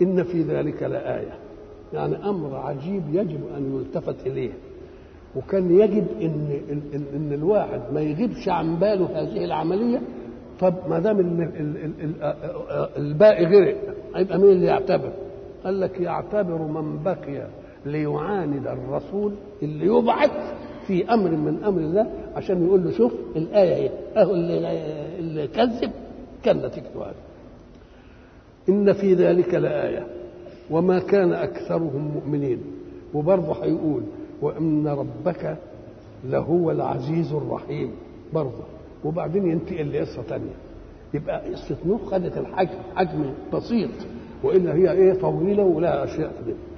إن في ذلك لآية يعني أمر عجيب يجب أن يلتفت إليه وكان يجب إن, إن, إن, إن الواحد ما يغيبش عن باله هذه العملية طب ما دام الباقي غرق هيبقى مين اللي يعتبر؟ قال لك يعتبر من بقي ليعاند الرسول اللي يبعث في امر من امر الله عشان يقول له شوف الايه اهي اهو اللي, اللي كذب كان نتيجته هذا ان في ذلك لايه وما كان اكثرهم مؤمنين وبرضه هيقول وان ربك لهو العزيز الرحيم برضه وبعدين ينتقل لقصه ثانيه يبقى قصه نوح خدت الحجم حجم بسيط والا هي ايه طويله ولها اشياء كده